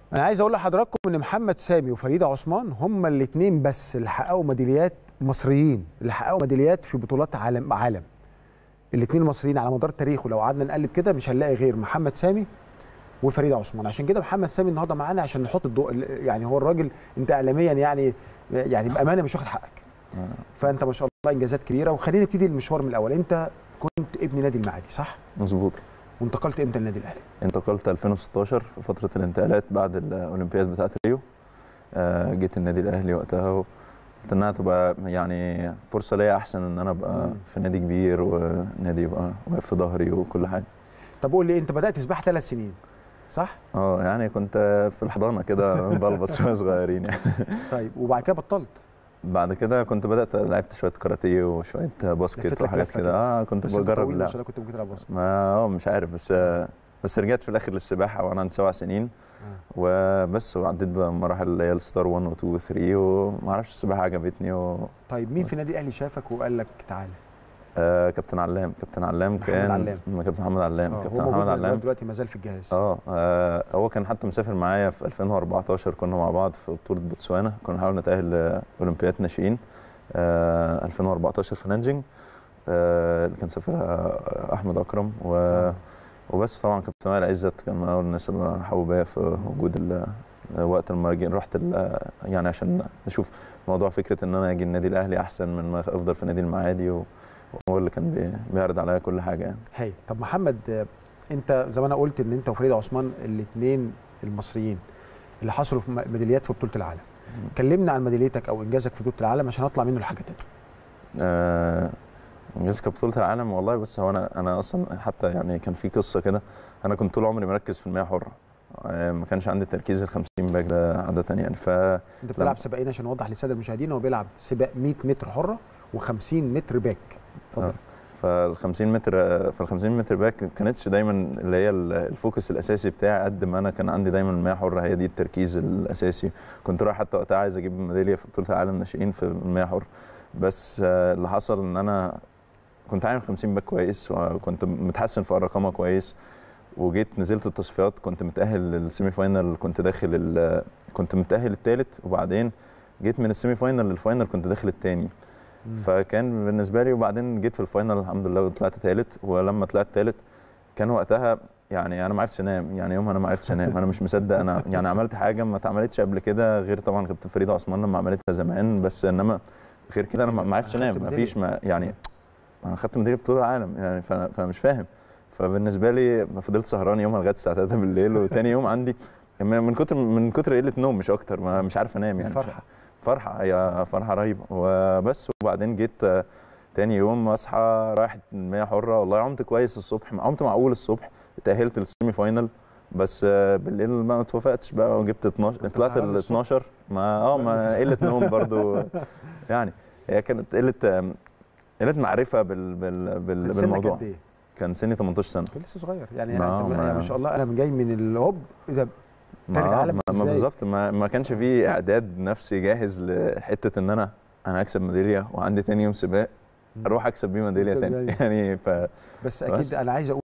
انا عايز اقول لحضراتكم ان محمد سامي وفريده عثمان هم الاثنين بس اللي حققوا ميداليات مصريين اللي حققوا ميداليات في بطولات عالم عالم الاثنين المصريين على مدار تاريخه لو قعدنا نقلب كده مش هنلاقي غير محمد سامي وفريده عثمان عشان كده محمد سامي النهارده معانا عشان نحط الضوء يعني هو الراجل انت اعلاميا يعني يعني بامانه مش واخد حقك فانت ما شاء الله انجازات كبيره وخلينا نبتدي المشوار من الاول انت كنت ابن نادي المعادي صح مظبوط وانتقلت امتى للنادي الاهلي انتقلت 2016 في فتره الانتقالات بعد الاولمبياد بتاعت ريو آه، جيت النادي الاهلي وقتها قلت انها تبقى يعني فرصه ليا احسن ان انا ابقى مم. في نادي كبير ونادي يبقى واقف في ظهري وكل حاجه طب قول لي انت بدات سباحه ثلاث سنين صح اه يعني كنت في الحضانه كده بلبط شويه صغيرين يعني طيب وبعد كده بطلت بعد كده كنت بدات لعبت شويه كاراتيه وشويه لفت باسكت لك وحاجات لفة كده كده. اه كنت بس انت بجرب طويل ما اللعب شاء الله كنت ممكن تلعب باسكت ما اه مش عارف بس بس رجعت في الاخر للسباحه وانا عندي سبع سنين وبس وعديت بمراحل اللي هي الستار 1 و 2 و 3 وما اعرفش السباحه عجبتني و... طيب مين في النادي الاهلي شافك وقال لك تعالى آه كابتن علام كابتن علام محمد كان علام. كابتن محمد علام آه، كابتن هو محمد موجود لغاية علام دلوقتي ما زال في الجهاز اه آه، هو كان حتى مسافر معايا في 2014 كنا مع بعض في بطوله بوتسوانا كنا بنحاول نتاهل لاولمبياد ناشئين آه 2014 في نانجينج آه اللي كان سافرها احمد اكرم و آه. وبس طبعا كابتن وائل عزت كان من اول الناس اللي حبوبيه في وجود ال- وقت لما جي- رحت ال- يعني عشان نشوف موضوع فكره ان انا اجي النادي الاهلي احسن من ما افضل في نادي المعادي و- وهو اللي كان بي- بيعرض عليا كل حاجه يعني هاي طب محمد آه، انت زي ما انا قلت ان انت وفريده عثمان الاثنين المصريين اللي حصلوا في م- ميداليات في بطوله العالم كلمنا عن ميداليتك او انجازك في بطوله العالم عشان اطلع منه لحاجه تانيه آه، انجاز كبطولة العالم والله بص هو انا انا اصلا حتى يعني كان في قصه كده انا كنت طول عمري مركز في المياه حره آه، ما كانش عندي التركيز ال 50 باك ده عاده يعني ف انت بتلعب سباقين عشان نوضح للساده المشاهدين هو بيلعب سباق 100 متر حره و50 متر باك اتفضل آه. فال 50 متر فال 50 متر باك ما كانتش دايما اللي هي ال- الفوكس الاساسي بتاعي قد ما انا كان عندي دايما المياه حره هي دي التركيز الاساسي كنت رايح حتى وقتها عايز اجيب ميداليه في بطوله العالم ناشئين في المياه حره بس آه، اللي حصل ان انا كنت عامل 50 باك كويس وكنت متحسن في ارقامها كويس وجيت نزلت التصفيات كنت متاهل للسيمي فاينل كنت داخل ال- كنت متاهل الثالث وبعدين جيت من السيمي فاينل للفاينل كنت داخل الثاني مم. فكان بالنسبه لي وبعدين جيت في الفاينل الحمد لله وطلعت ثالث ولما طلعت ثالث كان وقتها يعني انا ما عرفتش انام يعني يوم انا ما عرفتش انام انا مش مصدق انا يعني عملت حاجه ما اتعملتش قبل كده غير طبعا كابتن فريده عثمان لما عملتها زمان بس انما غير كده انا ما ما عرفتش أخدت انام ما ميدالية. فيش ما يعني انا خدت ميداليه بطوله العالم يعني فأنا- فمش فاهم فبالنسبه لي فضلت سهران يومها لغايه الساعه 3 بالليل وتاني يوم عندي من من كتر من كتر قله نوم مش اكتر ما مش عارف انام يعني مش فرحه فرحه هي فرحه رهيبه وبس وبعدين جيت آه، تاني يوم اصحى رايح المياه حره والله عمت كويس الصبح عمت معقول الصبح تاهلت للسيمي فاينل بس آه، بالليل ما اتوفقتش بقى وجبت 12 أنت طلعت سهران ال الصبح. 12 ما اه ما قله نوم برضو يعني هي كانت قله آم، قله معرفه بال بال بال كان سنك بالموضوع قد ايه؟ كان سني 18 سنه كان لسه صغير يعني ما- انت ما- ما شاء الله انا من جاي من الهوب ايه ده ما, تالت آه، عالم ما, ما إزاي؟ بالظبط ما, ما كانش فيه اعداد نفسي جاهز لحته ان انا انا هكسب ميداليه وعندي تاني يوم سباق اروح اكسب بيه ميداليه أنت تاني يعني- يعني ف بس بس. اكيد انا عايز اقول